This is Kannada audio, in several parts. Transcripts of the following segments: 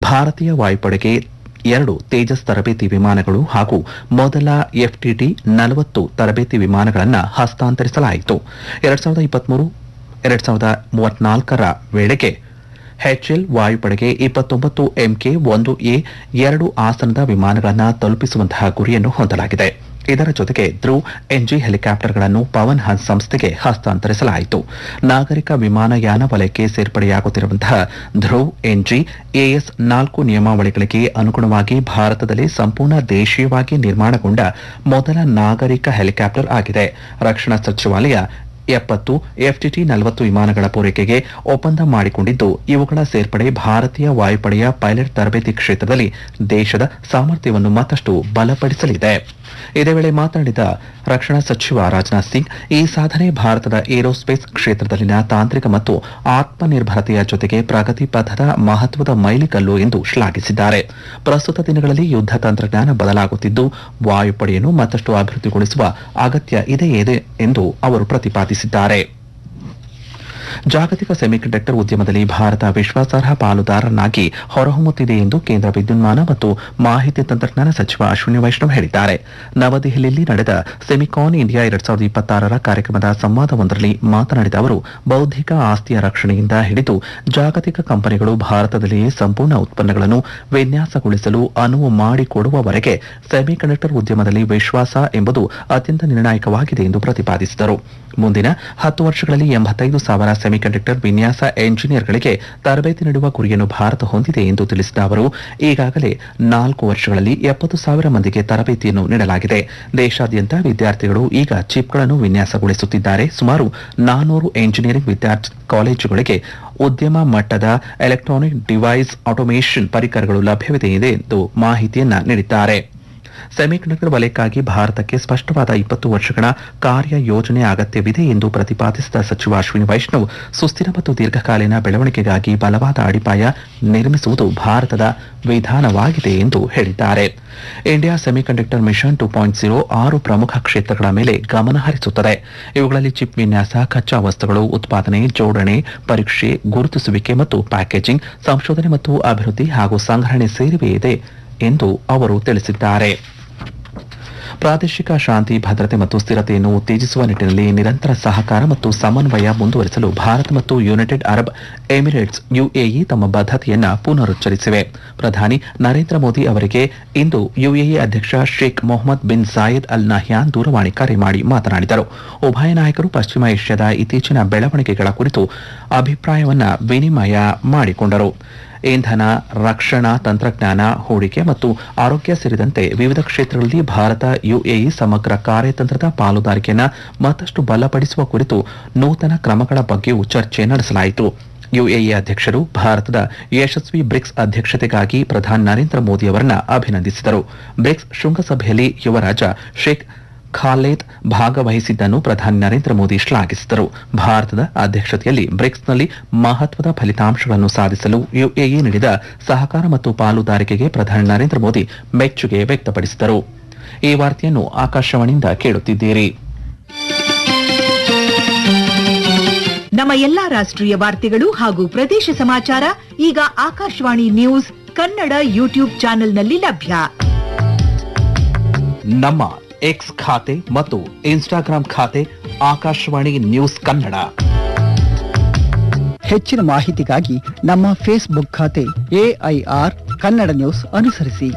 ಭಾರತೀಯ ವಾಯುಪಡೆಗೆ ಎರಡು ತೇಜಸ್ ತರಬೇತಿ ವಿಮಾನಗಳು ಹಾಗೂ ಮೊದಲ ಎಫ್ಟಿಟಿ ನಲವತ್ತು ತರಬೇತಿ ವಿಮಾನಗಳನ್ನು ಹಸ್ತಾಂತರಿಸಲಾಯಿತು ಎರಡ್ ಸಾವಿರದ ಇಪ್ಪತ್ಮೂರು ಎರಡ್ ಸಾವಿರದ ಮೂವತ್ನಾಲ್ಕರ ವೇಳೆಗೆ ಎಚ್ಎಲ್ ವಾಯುಪಡೆಗೆ ಇಪ್ಪತ್ತೊಂಬತ್ತು ಎಂಕೆ ಒಂದು ಎ ಎರಡು ಆಸನದ ವಿಮಾನಗಳನ್ನು ತಲುಪಿಸುವಂತಹ ಗುರಿಯನ್ನು ಹೊಂದಲಾಗಿದೆ ಇದರ ಜೊತೆಗೆ ಧ್ರುವ್ ಎನ್ಜಿ ಹೆಲಿಕಾಪ್ಟರ್ಗಳನ್ನು ಪವನ್ ಹನ್ಸ್ ಸಂಸ್ಥೆಗೆ ಹಸ್ತಾಂತರಿಸಲಾಯಿತು ನಾಗರಿಕ ವಿಮಾನಯಾನ ವಲಯಕ್ಕೆ ಸೇರ್ಪಡೆಯಾಗುತ್ತಿರುವಂತಹ ಧ್ರುವ್ ಎನ್ಜಿ ಎಎಸ್ ನಾಲ್ಕು ನಿಯಮಾವಳಿಗಳಿಗೆ ಅನುಗುಣವಾಗಿ ಭಾರತದಲ್ಲಿ ಸಂಪೂರ್ಣ ದೇಶೀಯವಾಗಿ ನಿರ್ಮಾಣಗೊಂಡ ಮೊದಲ ನಾಗರಿಕ ಹೆಲಿಕಾಪ್ಟರ್ ಆಗಿದೆ ರಕ್ಷಣಾ ಸಚಿವಾಲಯ ಎಪ್ಪತ್ತು ಎಫ್ಟಿಟಿ ನಲವತ್ತು ವಿಮಾನಗಳ ಪೂರೈಕೆಗೆ ಒಪ್ಪಂದ ಮಾಡಿಕೊಂಡಿದ್ದು ಇವುಗಳ ಸೇರ್ಪಡೆ ಭಾರತೀಯ ವಾಯುಪಡೆಯ ಪೈಲಟ್ ತರಬೇತಿ ಕ್ಷೇತ್ರದಲ್ಲಿ ದೇಶದ ಸಾಮರ್ಥ್ಯವನ್ನು ಮತ್ತಷ್ಟು ಬಲಪಡಿಸಲಿದೆ ಇದೇ ವೇಳೆ ಮಾತನಾಡಿದ ರಕ್ಷಣಾ ಸಚಿವ ರಾಜನಾಥ್ ಸಿಂಗ್ ಈ ಸಾಧನೆ ಭಾರತದ ಏರೋಸ್ಪೇಸ್ ಕ್ಷೇತ್ರದಲ್ಲಿನ ತಾಂತ್ರಿಕ ಮತ್ತು ಆತ್ಮನಿರ್ಭರತೆಯ ಜೊತೆಗೆ ಪ್ರಗತಿ ಪಥದ ಮಹತ್ವದ ಮೈಲಿಗಲ್ಲು ಎಂದು ಶ್ಲಾಘಿಸಿದ್ದಾರೆ ಪ್ರಸ್ತುತ ದಿನಗಳಲ್ಲಿ ಯುದ್ಧ ತಂತ್ರಜ್ಞಾನ ಬದಲಾಗುತ್ತಿದ್ದು ವಾಯುಪಡೆಯನ್ನು ಮತ್ತಷ್ಟು ಅಭಿವೃದ್ಧಿಗೊಳಿಸುವ ಅಗತ್ಯ ಇದೆ ಇದೆ ಎಂದು ಅವರು ಪ್ರತಿಪಾದಿಸಿದ್ದಾರೆ ಜಾಗತಿಕ ಸೆಮಿಕಂಡಕ್ಟರ್ ಉದ್ಯಮದಲ್ಲಿ ಭಾರತ ವಿಶ್ವಾಸಾರ್ಹ ಪಾಲುದಾರನಾಗಿ ಹೊರಹೊಮ್ಮುತ್ತಿದೆ ಎಂದು ಕೇಂದ್ರ ವಿದ್ಯುನ್ಮಾನ ಮತ್ತು ಮಾಹಿತಿ ತಂತ್ರಜ್ಞಾನ ಸಚಿವ ಅಶ್ವಿನಿ ವೈಷ್ಣವ್ ಹೇಳಿದ್ದಾರೆ ನವದೆಹಲಿಯಲ್ಲಿ ನಡೆದ ಸೆಮಿಕಾನ್ ಇಂಡಿಯಾ ಎರಡ್ ಸಾವಿರದ ಇಪ್ಪತ್ತಾರರ ಕಾರ್ಯಕ್ರಮದ ಸಂವಾದವೊಂದರಲ್ಲಿ ಮಾತನಾಡಿದ ಅವರು ಬೌದ್ಧಿಕ ಆಸ್ತಿಯ ರಕ್ಷಣೆಯಿಂದ ಹಿಡಿದು ಜಾಗತಿಕ ಕಂಪನಿಗಳು ಭಾರತದಲ್ಲಿಯೇ ಸಂಪೂರ್ಣ ಉತ್ಪನ್ನಗಳನ್ನು ವಿನ್ಯಾಸಗೊಳಿಸಲು ಅನುವು ಮಾಡಿಕೊಡುವವರೆಗೆ ಸೆಮಿಕಂಡಕ್ಟರ್ ಉದ್ಯಮದಲ್ಲಿ ವಿಶ್ವಾಸ ಎಂಬುದು ಅತ್ಯಂತ ನಿರ್ಣಾಯಕವಾಗಿದೆ ಎಂದು ಪ್ರತಿಪಾದಿಸಿದರು ಮುಂದಿನ ಹತ್ತು ವರ್ಷಗಳಲ್ಲಿ ಎಂಬತ್ತೈದು ಸಾವಿರ ಸೆಮಿಕಂಡಕ್ಟರ್ ವಿನ್ಯಾಸ ಎಂಜಿನಿಯರ್ಗಳಿಗೆ ತರಬೇತಿ ನೀಡುವ ಗುರಿಯನ್ನು ಭಾರತ ಹೊಂದಿದೆ ಎಂದು ತಿಳಿಸಿದ ಅವರು ಈಗಾಗಲೇ ನಾಲ್ಕು ವರ್ಷಗಳಲ್ಲಿ ಎಪ್ಪತ್ತು ಸಾವಿರ ಮಂದಿಗೆ ತರಬೇತಿಯನ್ನು ನೀಡಲಾಗಿದೆ ದೇಶಾದ್ಯಂತ ವಿದ್ಯಾರ್ಥಿಗಳು ಈಗ ಚಿಪ್ಗಳನ್ನು ವಿನ್ಯಾಸಗೊಳಿಸುತ್ತಿದ್ದಾರೆ ಸುಮಾರು ನಾನೂರು ಎಂಜಿನಿಯರಿಂಗ್ ವಿದ್ಯಾರ್ಥಿ ಕಾಲೇಜುಗಳಿಗೆ ಉದ್ಯಮ ಮಟ್ಟದ ಎಲೆಕ್ಟ್ರಾನಿಕ್ ಡಿವೈಸ್ ಆಟೋಮೇಷನ್ ಪರಿಕರಗಳು ಲಭ್ಯವಿದೆ ಎಂದು ಮಾಹಿತಿಯನ್ನ ನೀಡಿದ್ದಾರೆ ಸೆಮಿಕಂಡಕ್ಟರ್ ವಲಯಕ್ಕಾಗಿ ಭಾರತಕ್ಕೆ ಸ್ಪಷ್ಟವಾದ ಇಪ್ಪತ್ತು ವರ್ಷಗಳ ಕಾರ್ಯ ಯೋಜನೆ ಅಗತ್ಯವಿದೆ ಎಂದು ಪ್ರತಿಪಾದಿಸಿದ ಸಚಿವ ಅಶ್ವಿನಿ ವೈಷ್ಣವ್ ಸುಸ್ಥಿರ ಮತ್ತು ದೀರ್ಘಕಾಲೀನ ಬೆಳವಣಿಗೆಗಾಗಿ ಬಲವಾದ ಅಡಿಪಾಯ ನಿರ್ಮಿಸುವುದು ಭಾರತದ ವಿಧಾನವಾಗಿದೆ ಎಂದು ಹೇಳಿದ್ದಾರೆ India semiconductor mission two point zero ಆರು ಪ್ರಮುಖ ಕ್ಷೇತ್ರಗಳ ಮೇಲೆ ಗಮನ ಹರಿಸುತ್ತದೆ ಇವುಗಳಲ್ಲಿ ಚಿಪ್ ವಿನ್ಯಾಸ ಕಚ್ಚಾ ವಸ್ತುಗಳು ಉತ್ಪಾದನೆ ಜೋಡಣೆ ಪರೀಕ್ಷೆ ಗುರುತಿಸುವಿಕೆ ಮತ್ತು ಪ್ಯಾಕೇಜಿಂಗ್ ಸಂಶೋಧನೆ ಮತ್ತು ಅಭಿವೃದ್ಧಿ ಹಾಗೂ ಸಂಗ್ರಹಣೆ ಸೇರಿವೆ ಇದೆ ಎಂದು ಅವರು ತಿಳಿಸಿದ್ದಾರೆ ಪ್ರಾದೇಶಿಕ ಶಾಂತಿ ಭದ್ರತೆ ಮತ್ತು ಸ್ಥಿರತೆಯನ್ನು ಉತ್ತೇಜಿಸುವ ನಿಟ್ಟಿನಲ್ಲಿ ನಿರಂತರ ಸಹಕಾರ ಮತ್ತು ಸಮನ್ವಯ ಮುಂದುವರಿಸಲು ಭಾರತ ಮತ್ತು ಯುನೈಟೆಡ್ ಅರಬ್ ಎಮಿರೇಟ್ಸ್ ಯುಎಇ ತಮ್ಮ ಬದ್ಧತೆಯನ್ನ ಪುನರುಚ್ಚರಿಸಿವೆ ಪ್ರಧಾನಿ ನರೇಂದ್ರ ಮೋದಿ ಅವರಿಗೆ ಇಂದು ಯುಎಇ ಅಧ್ಯಕ್ಷ Sheikh Mohammed bin Zayed Al Nahyan ದೂರವಾಣಿ ಕರೆ ಮಾಡಿ ಮಾತನಾಡಿದರು ಉಭಯ ನಾಯಕರು ಪಶ್ಚಿಮ ಏಷ್ಯಾದ ಇತ್ತೀಚಿನ ಬೆಳವಣಿಗೆಗಳ ಕುರಿತು ಅಭಿಪ್ರಾಯವನ್ನ ವಿನಿಮಯ ಮಾಡಿಕೊಂಡರು ಇಂಧನ ರಕ್ಷಣಾ ತಂತ್ರಜ್ಞಾನ ಹೂಡಿಕೆ ಮತ್ತು ಆರೋಗ್ಯ ಸೇರಿದಂತೆ ವಿವಿಧ ಕ್ಷೇತ್ರಗಳಲ್ಲಿ ಭಾರತ ಯುಎಇ ಸಮಗ್ರ ಕಾರ್ಯತಂತ್ರದ ಪಾಲುದಾರಿಕೆಯನ್ನು ಮತ್ತಷ್ಟು ಬಲಪಡಿಸುವ ಕುರಿತು ನೂತನ ಕ್ರಮಗಳ ಬಗ್ಗೆಯೂ ಚರ್ಚೆ ನಡೆಸಲಾಯಿತು ಯುಎಇ ಅಧ್ಯಕ್ಷರು ಭಾರತದ ಯಶಸ್ವಿ ಬ್ರಿಕ್ಸ್ ಅಧ್ಯಕ್ಷತೆಗಾಗಿ ಪ್ರಧಾನಿ ನರೇಂದ್ರ ಮೋದಿ ಅವರನ್ನ ಅಭಿನಂದಿಸಿದರು ಬ್ರಿಕ್ಸ್ ಶೃಂಗಸಭೆಯಲ್ಲಿ ಯುವರಾಜ ಶೇಖ್ ಖಾಲೇದ್ ಭಾಗವಹಿಸಿದ್ದನ್ನು ಪ್ರಧಾನಿ ನರೇಂದ್ರ ಮೋದಿ ಶ್ಲಾಘಿಸಿದರು ಭಾರತದ ಅಧ್ಯಕ್ಷತೆಯಲ್ಲಿ ಬ್ರಿಕ್ಸ್ನಲ್ಲಿ ಮಹತ್ವದ ಫಲಿತಾಂಶಗಳನ್ನು ಸಾಧಿಸಲು ಯುಎಇ ನೀಡಿದ ಸಹಕಾರ ಮತ್ತು ಪಾಲುದಾರಿಕೆಗೆ ಪ್ರಧಾನಿ ನರೇಂದ್ರ ಮೋದಿ ಮೆಚ್ಚುಗೆ ವ್ಯಕ್ತಪಡಿಸಿದರು ಈ ವಾರ್ತೆಯನ್ನು ಆಕಾಶವಾಣಿಯಿಂದ ಕೇಳುತ್ತಿದ್ದೀರಿ ನಮ್ಮ ಎಲ್ಲಾ ರಾಷ್ಟ್ರೀಯ ವಾರ್ತೆಗಳು ಹಾಗೂ ಪ್ರದೇಶ ಸಮಾಚಾರ ಈಗ ಆಕಾಶವಾಣಿ ನ್ಯೂಸ್ ಕನ್ನಡ ಯೂಟ್ಯೂಬ್ ಚಾನೆಲ್ನಲ್ಲಿ ಲಭ್ಯ ನಮ್ಮ ಎಕ್ಸ್ ಖಾತೆ ಮತ್ತು ಇನ್ಸ್ಟಾಗ್ರಾಂ ಖಾತೆ ಆಕಾಶವಾಣಿ ನ್ಯೂಸ್ ಕನ್ನಡ ಹೆಚ್ಚಿನ ಮಾಹಿತಿಗಾಗಿ ನಮ್ಮ ಫೇಸ್ಬುಕ್ ಖಾತೆ ಎಐಆರ್ ಕನ್ನಡ ನ್ಯೂಸ್ ಅನುಸರಿಸಿ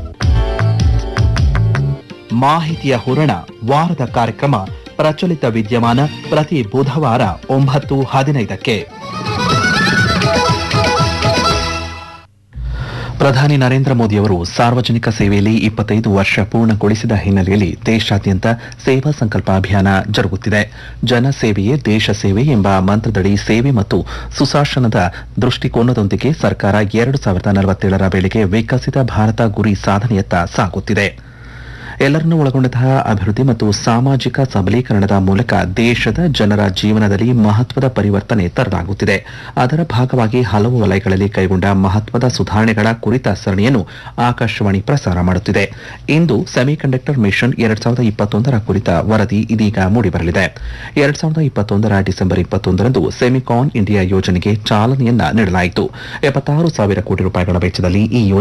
ಮಾಹಿತಿಯ ಹೂರಣ ವಾರದ ಕಾರ್ಯಕ್ರಮ ಪ್ರಚಲಿತ ವಿದ್ಯಮಾನ ಪ್ರತಿ ಬುಧವಾರ ಒಂಬತ್ತು ಹದಿನೈದಕ್ಕೆ ಪ್ರಧಾನಿ ನರೇಂದ್ರ ಮೋದಿಯವರು ಸಾರ್ವಜನಿಕ ಸೇವೆಯಲ್ಲಿ ಇಪ್ಪತ್ತೈದು ವರ್ಷ ಪೂರ್ಣಗೊಳಿಸಿದ ಹಿನ್ನೆಲೆಯಲ್ಲಿ ದೇಶಾದ್ಯಂತ ಸೇವಾ ಸಂಕಲ್ಪ ಅಭಿಯಾನ ಜರುಗುತ್ತಿದೆ ಜನಸೇವೆಯೇ ದೇಶ ಸೇವೆ ಎಂಬ ಮಂತ್ರದಡಿ ಸೇವೆ ಮತ್ತು ಸುಶಾಸನದ ದೃಷ್ಟಿಕೋನದೊಂದಿಗೆ ಸರ್ಕಾರ ಎರಡು ಸಾವಿರದ ನಲವತ್ತೇಳರ ವೇಳೆಗೆ ವಿಕಸಿತ ಭಾರತ ಗುರಿ ಸಾಧನೆಯತ್ತ ಸಾಗುತ್ತಿದೆ ಎಲ್ಲರನ್ನೂ ಒಳಗೊಂಡಂತಹ ಅಭಿವೃದ್ಧಿ ಮತ್ತು ಸಾಮಾಜಿಕ ಸಬಲೀಕರಣದ ಮೂಲಕ ದೇಶದ ಜನರ ಜೀವನದಲ್ಲಿ ಮಹತ್ವದ ಪರಿವರ್ತನೆ ತರಲಾಗುತ್ತಿದೆ ಅದರ ಭಾಗವಾಗಿ ಹಲವು ವಲಯಗಳಲ್ಲಿ ಕೈಗೊಂಡ ಮಹತ್ವದ ಸುಧಾರಣೆಗಳ ಕುರಿತ ಸರಣಿಯನ್ನು ಆಕಾಶವಾಣಿ ಪ್ರಸಾರ ಮಾಡುತ್ತಿದೆ ಇಂದು ಸೆಮಿಕಂಡಕ್ಟರ್ ಮಿಷನ್ ಎರಡ್ ಸಾವಿರದ ಇಪ್ಪತ್ತೊಂದರ ಕುರಿತ ವರದಿ ಇದೀಗ ಮೂಡಿಬರಲಿದೆ ಎರಡ್ ಸಾವಿರದ ಇಪ್ಪತ್ತೊಂದರ ಡಿಸೆಂಬರ್ ಇಪ್ಪತ್ತೊಂದರಂದು ಸೆಮಿಕಾನ್ ಇಂಡಿಯಾ ಯೋಜನೆಗೆ ಚಾಲನೆಯನ್ನ ನೀಡಲಾಯಿತು ಎಪ್ಪತ್ತಾರು ಸಾವಿರ ಕೋಟಿ ರೂಪಾಯಿಗಳ ವೆಚ್ಚದಲ್ಲಿ ಈ